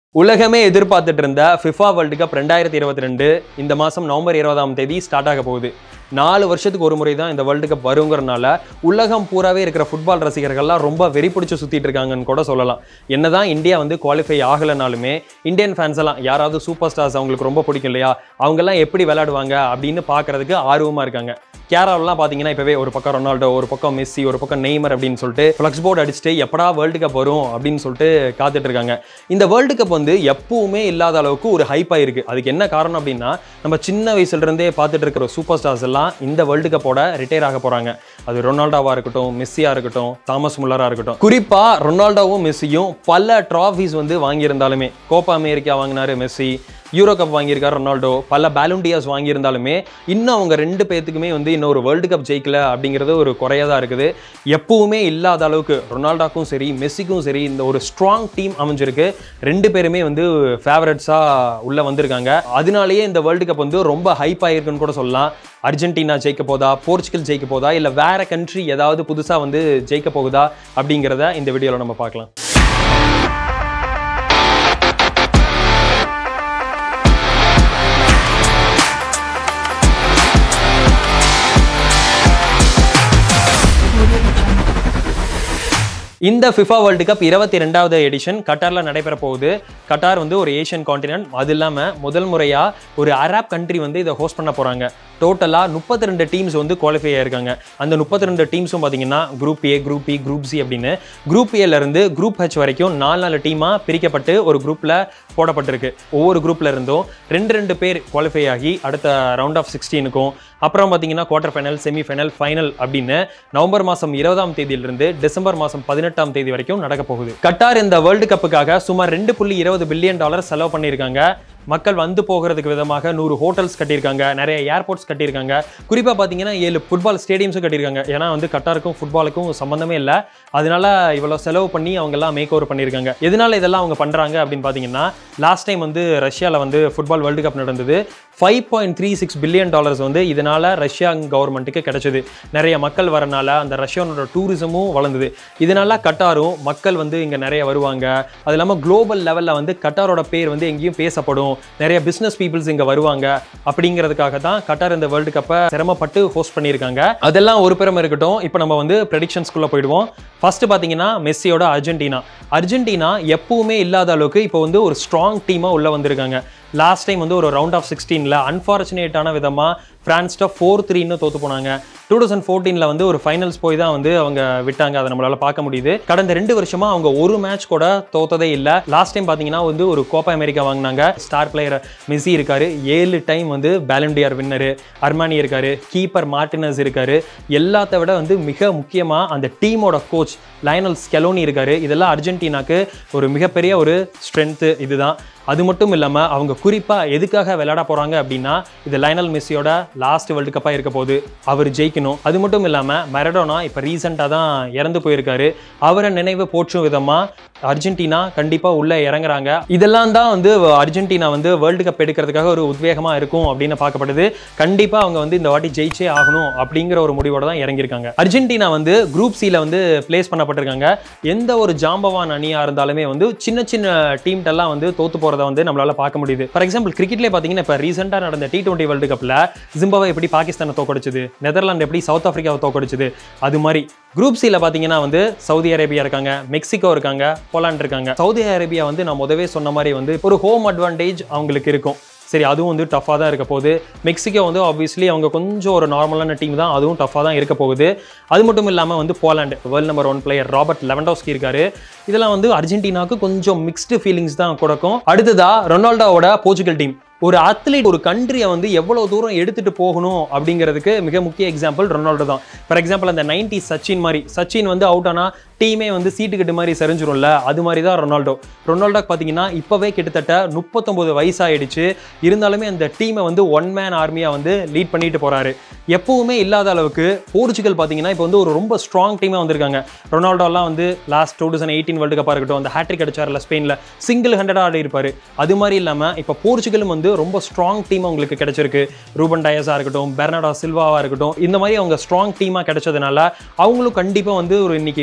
உலகமே எதிர்பார்த்துட்டு இருந்த ஃபிஃபா வேர்ல்டு கப் ரெண்டாயிரத்தி இருபத்தி ரெண்டு இந்த மாதம் நவம்பர் இருபதாம் தேதி ஸ்டார்ட் ஆக போகுது நாலு வருஷத்துக்கு ஒரு முறை தான் இந்த வேர்ல்டு கப் வருங்கிறனால உலகம் பூராவே இருக்கிற ஃபுட்பால் ரசிகர்கள்லாம் ரொம்ப வெறி பிடிச்சி சுற்றிட்டு இருக்காங்கன்னு கூட சொல்லலாம் என்னதான் இந்தியா வந்து குவாலிஃபை ஆகலைனாலுமே இந்தியன் ஃபேன்ஸ் எல்லாம் யாராவது சூப்பர் ஸ்டார்ஸ் அவங்களுக்கு ரொம்ப பிடிக்கும் இல்லையா அவங்கெல்லாம் எப்படி விளையாடுவாங்க அப்படின்னு பார்க்கறதுக்கு ஆர்வமாக இருக்காங்க கேரளாலாம் பார்த்தீங்கன்னா இப்போவே ஒரு பக்கம் ரொனால்டோ ஒரு பக்கம் மெஸ்ஸி ஒரு பக்கம் நெய்மர் அப்படின்னு சொல்லிட்டு ஃப்ளக்ஸ் போர்டு அடிச்சுட்டு எப்படா வேர்ல்டு கப் வரும் அப்படின்னு சொல்லிட்டு காத்துட்டு இருக்காங்க இந்த வேர்ல்டு கப் வந்து எப்பவுமே இல்லாத அளவுக்கு ஒரு ஹைப் ஆயிருக்கு அதுக்கு என்ன காரணம் அப்படின்னா நம்ம சின்ன வயசுல இருந்தே பார்த்துட்டு இருக்கிற சூப்பர் ஸ்டார்ஸ் எல்லாம் இந்த வேர்ல்டு கப்போட ரிட்டையர் ஆக போறாங்க அது ரொனால்டோவா இருக்கட்டும் மெஸ்ஸியா இருக்கட்டும் தாமஸ் முல்லரா இருக்கட்டும் குறிப்பா ரொனால்டோவும் மெஸ்ஸியும் பல ட்ராஃபிஸ் வந்து வாங்கியிருந்தாலுமே கோப்பா அமெரிக்கா வாங்கினாரு மெஸ்ஸி யூரோ கப் வாங்கியிருக்காரு ரொனால்டோ பல பேலுண்டியாஸ் வாங்கியிருந்தாலுமே இன்னும் அவங்க ரெண்டு பேர்த்துக்குமே வந்து இன்னும் ஒரு வேர்ல்டு கப் ஜெயிக்கல அப்படிங்கிறது ஒரு குறையா தான் இருக்குது எப்பவுமே இல்லாத அளவுக்கு ரொனால்டோக்கும் சரி மெஸ்ஸிக்கும் சரி இந்த ஒரு ஸ்ட்ராங் டீம் அமைஞ்சிருக்கு ரெண்டு பேருமே வந்து ஃபேவரட்ஸாக உள்ள வந்திருக்காங்க அதனாலேயே இந்த வேர்ல்டு கப் வந்து ரொம்ப ஹைப் ஆயிருக்குன்னு கூட சொல்லலாம் அர்ஜென்டினா ஜெயிக்க போதா போர்ச்சுகல் ஜெயிக்க போதா இல்லை வேற கண்ட்ரி ஏதாவது புதுசாக வந்து ஜெயிக்க போகுதா அப்படிங்கிறத இந்த வீடியோவில் நம்ம பார்க்கலாம் இந்த ஃபிஃபா வேர்ல்டு கப் இருபத்தி ரெண்டாவது எடிஷன் கட்டாரில் நடைபெற போகுது கட்டார் வந்து ஒரு ஏஷியன் காண்டினென்ட் அது இல்லாமல் முதல் முறையாக ஒரு அரப் கண்ட்ரி வந்து இதை ஹோஸ்ட் பண்ண போகிறாங்க டோட்டலாக முப்பத்தி ரெண்டு டீம்ஸ் வந்து குவாலிஃபை ஆயிருக்காங்க அந்த முப்பத்தி ரெண்டு டீம்ஸும் பார்த்தீங்கன்னா group A group B group C அப்படின்னு குரூப் ஏலேருந்து குரூப் ஹெச் வரைக்கும் நாலு நாலு டீமாக பிரிக்கப்பட்டு ஒரு குரூப்பில் போடப்பட்டிருக்கு ஒவ்வொரு குரூப்ல இருந்தும் ரெண்டு ரெண்டு பேர் குவாலிஃபை ஆகி அடுத்த ரவுண்ட் ஆஃப் சிக்ஸ்டீனுக்கும் அப்புறம் பார்த்தீங்கன்னா quarter final semi final final அப்படின்னு நவம்பர் மாதம் இருபதாம் தேதியிலிருந்து டிசம்பர் மாதம் பதினெட்டாம் தேதி வரைக்கும் நடக்க போகுது கட்டார் இந்த வேர்ல்டு கப்புக்காக சுமார் ரெண்டு புள்ளி இருபது பில்லியன் டாலர் செலவு பண்ணியிருக்காங்க மக்கள் வந்து போகிறதுக்கு விதமாக நூறு ஹோட்டல்ஸ் கட்டியிருக்காங்க நிறைய ஏர்போர்ட்ஸ் கட்டியிருக்காங்க குறிப்பாக பார்த்தீங்கன்னா ஏழு ஃபுட்பால் ஸ்டேடியம்ஸும் கட்டியிருக்காங்க ஏன்னா வந்து கட்டாருக்கும் ஃபுட்பாலுக்கும் சம்மந்தமே இல்லை அதனால இவ்வளோ செலவு பண்ணி அவங்கெல்லாம் மேக் ஓவர் பண்ணியிருக்காங்க எதனால இதெல்லாம் அவங்க பண்ணுறாங்க அப்படின்னு பார்த்தீங்கன்னா லாஸ்ட் டைம் வந்து ரஷ்யாவில் வந்து ஃபுட்பால் வேர்ல்டு கப் நடந்தது five point three six billion dollars வந்து இதனால ரஷ்யா கவர்மெண்ட்டுக்கு கிடைச்சது நிறைய மக்கள் வரனால அந்த ரஷ்யானோட டூரிசமும் வளர்ந்தது இதனால கட்டாரும் மக்கள் வந்து இங்கே நிறைய வருவாங்க அது இல்லாமல் குளோபல் லெவலில் வந்து கட்டாரோட பேர் வந்து எங்கேயும் பேசப்படும் நிறைய பிஸ்னஸ் பீப்புள்ஸ் இங்கே வருவாங்க அப்படிங்கிறதுக்காக தான் கட்டார் இந்த வேர்ல்டு கப்பை சிரமப்பட்டு ஹோஸ்ட் பண்ணியிருக்காங்க அதெல்லாம் ஒரு பெருமை இருக்கட்டும் இப்போ நம்ம வந்து ப்ரெடிக்ஷன்ஸ்குள்ளே போயிடுவோம் ஃபர்ஸ்ட் பார்த்தீங்கன்னா மெஸ்ஸியோட அர்ஜென்டினா அர்ஜென்டினா எப்பவுமே இல்லாத அளவுக்கு இப்போ வந்து ஒரு ஸ்ட்ராங் டீமாக உள்ள வந்திருக்காங்க லாஸ்ட் டைம் வந்து ஒரு ரவுண்ட் ஆஃப் சிக்ஸ்டீனில் அன்ஃபார்ச்சுனேட்டான விதமாக ஃப்ரான்ஸ்ட்ட ஃபோர் த்ரீன்னு தோத்து போனாங்க டூ தௌசண்ட் ஃபோர்டீனில் வந்து ஒரு ஃபைனல்ஸ் போய் தான் வந்து அவங்க விட்டாங்க அதை நம்மளால பார்க்க முடியுது கடந்த ரெண்டு வருஷமா அவங்க ஒரு மேட்ச் கூட தோத்ததே இல்லை லாஸ்ட் டைம் பார்த்தீங்கன்னா வந்து ஒரு கோப்பா அமெரிக்கா வாங்கினாங்க ஸ்டார் பிளேயர் மெஸ்ஸி இருக்காரு ஏழு டைம் வந்து பேலண்டியார் வின்னரு அர்மானி இருக்காரு கீப்பர் மார்டினஸ் இருக்காரு எல்லாத்த விட வந்து மிக முக்கியமாக அந்த டீமோட கோச் லயனல் ஸ்கெலோனி இருக்காரு இதெல்லாம் அர்ஜென்டினாக்கு ஒரு மிகப்பெரிய ஒரு ஸ்ட்ரென்த்து இதுதான் அது மட்டும் இல்லாமல் அவங்க குறிப்பாக எதுக்காக விளையாட போகிறாங்க அப்படின்னா இது லைனல் மெஸ்ஸியோட லாஸ்ட் வேர்ல்டு கப்பாக இருக்க போது அவர் ஜெயிக்கணும் அது மட்டும் இல்லாமல் மெரடோனா இப்போ ரீசெண்டாக தான் இறந்து போயிருக்காரு அவரை நினைவு போற்றும் விதமாக அர்ஜென்டினா கண்டிப்பாக உள்ளே இறங்குறாங்க இதெல்லாம் தான் வந்து அர்ஜென்டினா வந்து வேர்ல்டு கப் எடுக்கிறதுக்காக ஒரு உத்வேகமாக இருக்கும் அப்படின்னு பார்க்கப்படுது கண்டிப்பாக அவங்க வந்து இந்த வாட்டி ஜெயிச்சே ஆகணும் அப்படிங்கிற ஒரு முடிவோட தான் இறங்கியிருக்காங்க அர்ஜென்டினா வந்து குரூப் சியில் வந்து பிளேஸ் பண்ணப்பட்டிருக்காங்க எந்த ஒரு ஜாம்பவான் அணியாக இருந்தாலுமே வந்து சின்ன சின்ன டீம்ட்டெல்லாம் வந்து தோத்து போகிறத வந்து நம்மளால பார்க்க முடியுது ஃபார் எக்ஸாம்பிள் கிரிக்கெட்லேயே பார்த்தீங்கன்னா இப்போ ரீசெண்டாக நடந்த டி டுவெண்ட்டி வேர்ல்டு கப்பில் ஜிம்பாவை எப்படி பாகிஸ்தானை தோக்கடிச்சது நெதர்லாந்து எப்படி சவுத் ஆஃப்ரிக்காவை தோக்கடிச்சது அது மாதிரி குரூப் சியில் பார்த்தீங்கன்னா வந்து சவுதி அரேபியா இருக்காங்க மெக்சிகோ இருக்காங்க போலாண்ட் இருக்காங்க சவுதி அரேபியா வந்து நான் முதவே சொன்ன மாதிரி வந்து ஒரு ஹோம் அட்வான்டேஜ் அவங்களுக்கு இருக்கும் சரி அதுவும் வந்து டஃப்பாக தான் இருக்க போகுது மெக்சிகோ வந்து ஆப்வியஸ்லி அவங்க கொஞ்சம் ஒரு நார்மலான டீம் தான் அதுவும் டஃப்பாக தான் இருக்க போகுது அது மட்டும் இல்லாமல் வந்து Poland world number one player Robert Lewandowski இருக்காரு இதெல்லாம் வந்து அர்ஜென்டினாவுக்கு கொஞ்சம் மிக்ஸ்டு ஃபீலிங்ஸ் தான் கொடுக்கும் அடுத்ததா ரொனால்டோவோட போர்ச்சுகல் டீம் ஒரு அத்லீட் ஒரு கண்ட்ரியை வந்து எவ்வளோ தூரம் எடுத்துட்டு போகணும் அப்படிங்கிறதுக்கு மிக முக்கிய எக்ஸாம்பிள் ரொனால்டோ தான் ஃபார் எக்ஸாம்பிள் அந்த நைன்டி சச்சின் மாதிரி சச்சின் வந்து அவுட் ஆனால் டீமே வந்து சீட்டு கட்டு மாதிரி சரிஞ்சிரும்ல அது மாதிரி தான் ரொனால்டோ ரொனால்டோக்கு பார்த்தீங்கன்னா இப்போவே கிட்டத்தட்ட முப்பத்தொம்போது வயசாயிடுச்சு இருந்தாலுமே அந்த டீமை வந்து ஒன் மேன் ஆர்மியாக வந்து லீட் பண்ணிட்டு போகிறாரு எப்பவுமே இல்லாத அளவுக்கு போர்ச்சுகல் பார்த்தீங்கன்னா இப்போ வந்து ஒரு ரொம்ப ஸ்ட்ராங் டீமாக வந்திருக்காங்க ரொனால்டோலாம் வந்து last two thousand eighteen world கப்பாக இருக்கட்டும் அந்த ஹேட்ரிக் அடிச்சார்ல ஸ்பெயினில் சிங்கிள் ஹண்ட்ரட் ஆடி இருப்பார் அது மாதிரி இல்லாமல் இப்போ போர்ச்சுகலும் வந்து ரொம்ப ஸ்ட்ராங் டீம் அவங்களுக்கு கிடைச்சிருக்கு ரூபன் டயஸாக இருக்கட்டும் பெர்னாடோ சில்வாவாக இருக்கட்டும் இந்த மாதிரி அவங்க ஸ்ட்ராங் டீமாக கிடைச்சதுனால அவங்களும் கண்டிப்பாக வந்து ஒரு இன்னைக்கு ரொம்ப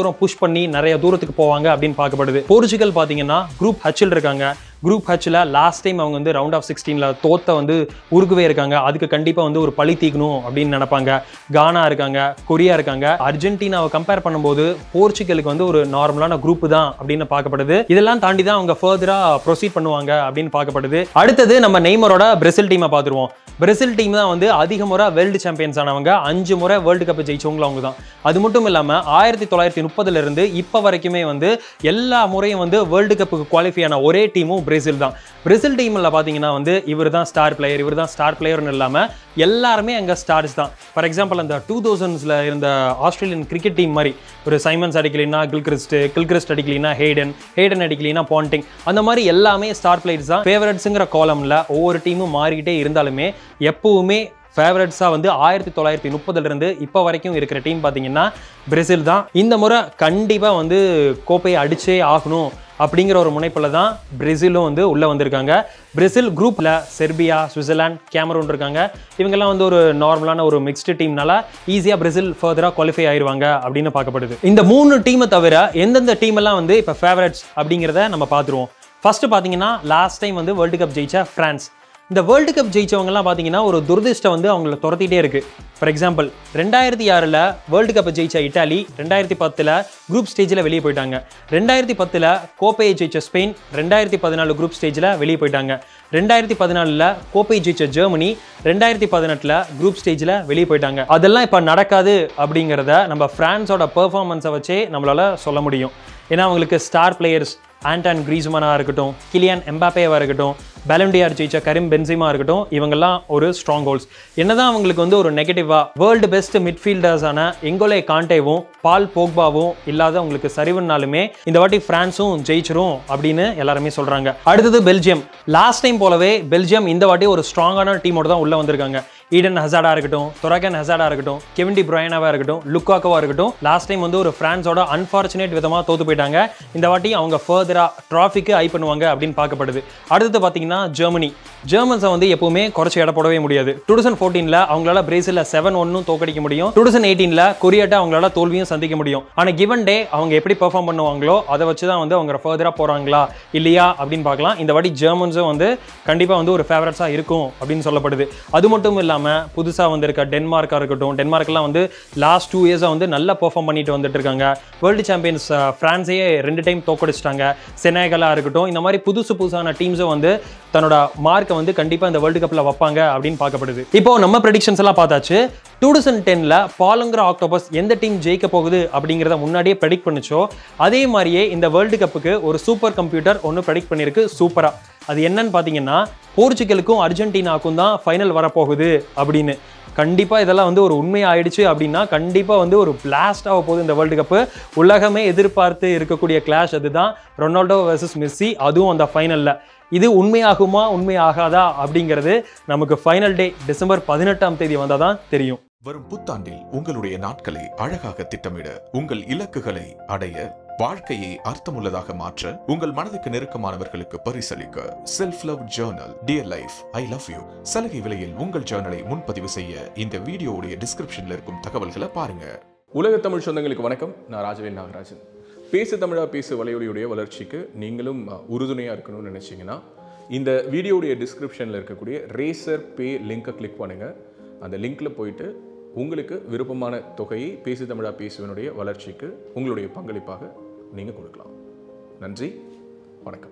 தூரம் புஷ் பண்ணி நிறைய தூரத்துக்கு போவாங்க அப்படின்னு பார்க்கப்படுது போர்ச்சுகல் பார்த்தீங்கன்னா குரூப் ஹச்சில் இருக்காங்க குரூப் ஹச்சில் லாஸ்ட் டைம் அவங்க வந்து ரவுண்ட் ஆஃப் சிக்ஸ்டீனில் தோத்த வந்து உருகுவே இருக்காங்க அதுக்கு கண்டிப்பாக வந்து ஒரு பழி தீக்கணும் அப்படின்னு நினைப்பாங்க கானா இருக்காங்க கொரியா இருக்காங்க அர்ஜென்டினாவை கம்பேர் பண்ணும்போது போர்ச்சுகலுக்கு வந்து ஒரு நார்மலான குரூப் தான் அப்படின்னு பார்க்கப்படுது இதெல்லாம் தாண்டி தான் அவங்க ஃபர்தராக ப்ரொசீட் பண்ணுவாங்க அப்படின்னு பார்க்கப்படுது அடுத்தது நம்ம நெய்மரோட பிரேசில் டீமை பார்த்துருவோம் பிரேசில் டீம் தான் வந்து அதிக முறை வேர்ல்டு சாம்பியன்ஸ் ஆனவங்க அஞ்சு முறை வேர்ல்டு கப் ஜெயிச்சவங்களும் அவங்க தான் அது மட்டும் இல்லாமல் ஆயிரத்தி தொள்ளாயிரத்தி முப்பதுல இருந்து இப்போ வரைக்குமே வந்து எல்லா முறையும் வந்து வேர்ல்டு கப்புக்கு குவாலிஃபை ஆன ஒரே டீமும் பிரேசில் தான் பிரேசில் டீமில் பார்த்தீங்கன்னா வந்து இவர் தான் ஸ்டார் பிளேயர் இவர் தான் ஸ்டார் பிளேயர்னு இல்லாமல் எல்லாருமே அங்கே ஸ்டார்ஸ் தான் ஃபார் எக்ஸாம்பிள் அந்த டூ தௌசண்ட்ஸில் இருந்த ஆஸ்திரேலியன் கிரிக்கெட் டீம் மாதிரி ஒரு சைமன்ஸ் அடிக்கலைன்னா கில்கிறிஸ்ட் கில்கிறிஸ்ட் அடிக்கலைன்னா ஹேடன் ஹேடன் அடிக்கலைன்னா பாண்டிங் அந்த மாதிரி எல்லாமே ஸ்டார் பிளேயர்ஸ் தான் ஃபேவரட்ஸுங்கிற காலமில் ஒவ்வொரு டீமும் மாறிக்கிட்டே இருந்தாலுமே எப்பவுமே ஃபேவரட்ஸாக வந்து ஆயிரத்தி தொள்ளாயிரத்தி முப்பதுலேருந்து இப்போ வரைக்கும் இருக்கிற டீம் பார்த்தீங்கன்னா பிரேசில் தான் இந்த முறை கண்டிப்பாக வந்து கோப்பையை அடிச்சே ஆகணும் அப்படிங்கிற ஒரு முனைப்பில் தான் பிரேசிலும் வந்து உள்ளே வந்திருக்காங்க பிரேசில் குரூப்பில் செர்பியா சுவிட்சர்லாந்து கேமரூன் இருக்காங்க இவங்கெல்லாம் வந்து ஒரு நார்மலான ஒரு மிக்ஸ்டு டீம்னால ஈஸியாக பிரேசில் ஃபர்தராக குவாலிஃபை ஆயிருவாங்க அப்படின்னு பார்க்கப்படுது இந்த மூணு டீமை தவிர எந்தெந்த டீம் எல்லாம் வந்து இப்போ ஃபேவரட்ஸ் அப்படிங்கிறத நம்ம பார்த்துருவோம் ஃபர்ஸ்ட் பார்த்தீங்கன்னா லாஸ்ட் டைம் வந்து வேர்ல்டு கப் ஜெயிச்ச ஃப்ரான்ஸ் இந்த வேர்ல்டு கப் ஜெயிச்சவங்கலாம் பார்த்தீங்கன்னா ஒரு துரதிர்ஷ்டம் வந்து அவங்கள துரத்திட்டே இருக்கு ஃபார் எக்ஸாம்பிள் ரெண்டாயிரத்தி ஆறில் வேர்ல்டு கப் ஜெயிச்ச இட்டாலி ரெண்டாயிரத்தி பத்தில் குரூப் ஸ்டேஜில் வெளியே போயிட்டாங்க ரெண்டாயிரத்தி பத்தில் கோப்பையை ஜெயிச்ச ஸ்பெயின் ரெண்டாயிரத்தி பதினாலு குரூப் ஸ்டேஜில் வெளியே போயிட்டாங்க ரெண்டாயிரத்தி பதினாலில் கோப்பை ஜெயிச்ச ஜெர்மனி ரெண்டாயிரத்தி பதினெட்டில் குரூப் ஸ்டேஜில் வெளியே போயிட்டாங்க அதெல்லாம் இப்போ நடக்காது அப்படிங்கிறத நம்ம ஃப்ரான்ஸோட பெர்ஃபார்மன்ஸை வச்சே நம்மளால சொல்ல முடியும் ஏன்னா அவங்களுக்கு ஸ்டார் பிளேயர்ஸ் ஆண்டான் கிரீஸ்மனாக இருக்கட்டும் கிலியான் எம்பாப்பேவாக இருக்கட்டும் பேலண்டியார் ஜெயிச்ச கரிம் பென்சிமா இருக்கட்டும் இவங்கெல்லாம் ஒரு ஸ்ட்ராங் ஹோல்ஸ் என்னதான் அவங்களுக்கு வந்து ஒரு நெகட்டிவாக வேர்ல்டு பெஸ்ட் மிட்ஃபீல்டர்ஸான எங்கோலே காண்டேவும் பால் போக்பாவும் இல்லாத அவங்களுக்கு சரிவுனாலுமே இந்த வாட்டி பிரான்ஸும் ஜெயிச்சிரும் அப்படின்னு எல்லாருமே சொல்கிறாங்க அடுத்தது பெல்ஜியம் லாஸ்ட் டைம் போலவே பெல்ஜியம் இந்த வாட்டி ஒரு ஸ்ட்ராங்கான டீமோட தான் உள்ளே வந்திருக்காங்க ஈடன் ஹசாடா இருக்கட்டும் தொரகன் ஹசாடா இருக்கட்டும் கெவின் டி பிரையனாவா இருக்கட்டும் லுக்காக்கோவா இருக்கட்டும் லாஸ்ட் டைம் வந்து ஒரு பிரான்ஸோட அன்ஃபார்ச்சுனேட் விதமாக தோத்து போயிட்டாங்க இந்த வாட்டி அவங்க ஃபர்தரா ட்ராஃபிக்கு ஐ பண்ணுவாங்க அப்படின்னு பார்க்கப்படுது அடுத்தது பார்த்தீங்கன்னா ஜெர்மனி ஜெர்மன்ஸை வந்து எப்பவுமே குறைச்சி எடை போடவே முடியாது டூ தௌசண்ட் ஃபோர்டீனில் அவங்களால பிரேசிலில் செவன் ஒன்னும் தோக்கடிக்க முடியும் டூ தௌசண்ட் எயிட்டீனில் கொரியாட்ட அவங்களால தோல்வியும் சந்திக்க முடியும் ஆனால் கிவன் டே அவங்க எப்படி பெர்ஃபார்ம் பண்ணுவாங்களோ அதை வச்சு தான் வந்து அவங்க ஃபர்தராக போகிறாங்களா இல்லையா அப்படின்னு பார்க்கலாம் இந்த வாட்டி ஜெர்மன்ஸும் வந்து கண்டிப்பாக வந்து ஒரு ஃபேவரட்ஸாக இருக்கும் அப்படின்னு சொல்லப்படுது அது மட்டும் இல்லாமல் புதுசாக வந்திருக்க டென்மார்க்காக இருக்கட்டும் டென்மார்க்லாம் வந்து லாஸ்ட் டூ இயர்ஸாக வந்து நல்லா பெர்ஃபார்ம் பண்ணிட்டு வந்துட்டு இருக்காங்க வேர்ல்டு சாம்பியன்ஸ் ஃப்ரான்ஸையே ரெண்டு டைம் தோக்கடிச்சிட்டாங்க செனேகலாக இருக்கட்டும் இந்த மாதிரி புதுசு புதுசான டீம்ஸும் வந்து தன்னோட மார்க்கை வந்து கண்டிப்பாக இந்த வேர்ல்டு கப்பில் வைப்பாங்க அப்படின்னு பார்க்கப்படுது இப்போ நம்ம ப்ரெடிக்ஷன்ஸ் எல்லாம் பார்த்தாச்சு டூ தௌசண்ட் டெனில் பாலுங்கிற ஆக்டோபஸ் எந்த டீம் ஜெயிக்க போகுது அப்படிங்கிறத முன்னாடியே ப்ரெடிக்ட் பண்ணிச்சோ அதே மாதிரியே இந்த வேர்ல்டு கப்புக்கு ஒரு சூப்பர் கம்ப்யூட்டர் ஒன்று ப்ரெடிக்ட் பண்ணியிருக்கு சூப்பராக அது என்னன்னு பார்த்தீங்கன்னா போர்ச்சுகலுக்கும் அர்ஜென்டினாக்கும் தான் ஃபைனல் வரப்போகுது அப்படின்னு கண்டிப்பாக இதெல்லாம் வந்து ஒரு உண்மை ஆயிடுச்சு அப்படின்னா கண்டிப்பாக வந்து ஒரு பிளாஸ்ட் ஆக போகுது இந்த வேர்ல்டு கப்பு உலகமே எதிர்பார்த்து இருக்கக்கூடிய கிளாஷ் அதுதான் ரொனால்டோ வர்சஸ் மெஸ்ஸி அதுவும் அந்த ஃபைனலில் இது உண்மையாகுமா உண்மை ஆகாதா அப்படிங்கிறது நமக்கு ஃபைனல் டே டிசம்பர் பதினெட்டாம் தேதி வந்தால் தான் தெரியும் வரும் புத்தாண்டில் உங்களுடைய நாட்களை அழகாக திட்டமிட உங்கள் இலக்குகளை அடைய வாழ்க்கையை அர்த்தமுள்ளதாக மாற்ற உங்கள் மனதுக்கு நெருக்கமானவர்களுக்கு பரிசளிக்க self love journal dear life I love you சலுகை விலையில் உங்கள் ஜேர்னலை முன்பதிவு செய்ய இந்த வீடியோவுடைய டிஸ்கிரிப்ஷன்ல இருக்கும் தகவல்களை பாருங்க உலக தமிழ் சொந்தங்களுக்கு வணக்கம் நான் ராஜவேல் நாகராஜன் பேசு தமிழா பேசு வலையொலியுடைய வளர்ச்சிக்கு நீங்களும் உறுதுணையாக இருக்கணும்னு நினச்சிங்கன்னா இந்த வீடியோடைய டிஸ்கிரிப்ஷனில் இருக்கக்கூடிய ரேசர் பே லிங்கை கிளிக் பண்ணுங்கள் அந்த லிங்க்கில் போயிட்டு உங்களுக்கு விருப்பமான தொகையை பேசு தமிழா பேசுவனுடைய வளர்ச்சிக்கு உங்களுடைய பங்களிப்பாக நீங்கள் கொடுக்கலாம் நன்றி வணக்கம்